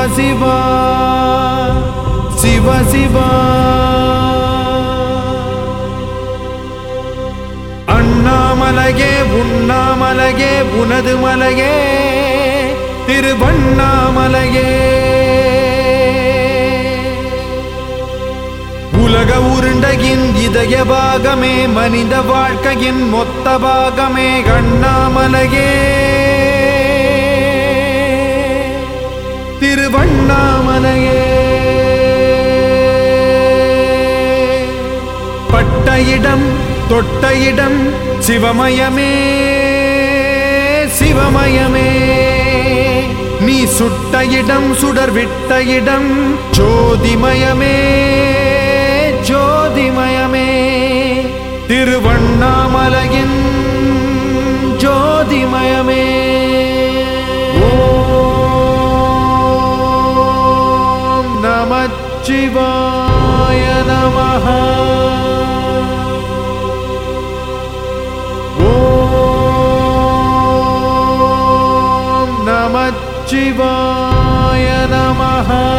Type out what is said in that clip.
சிவா சிவ சிவா அண்ணாமலையே உண்ணாமலையே உனது மலையே திருவண்ணாமலையே உலக உருண்டையின் இதய பாகமே மனித வாழ்க்கையின் மொத்த பாகமே அண்ணாமலையே திருவண்ணாமலையே பட்ட இடம் தொட்ட இடம் சிவமயமே சிவமயமே நீ சுட்ட இடம் சுடர் விட்ட இடம் ஜோதிமயமே ஜோதிமயமே திருவண்ணாமலையின் ஜோதிமயமே ஓம் நமச்சிவாய நமஹ ஓம் நமச்சிவாய நமஹ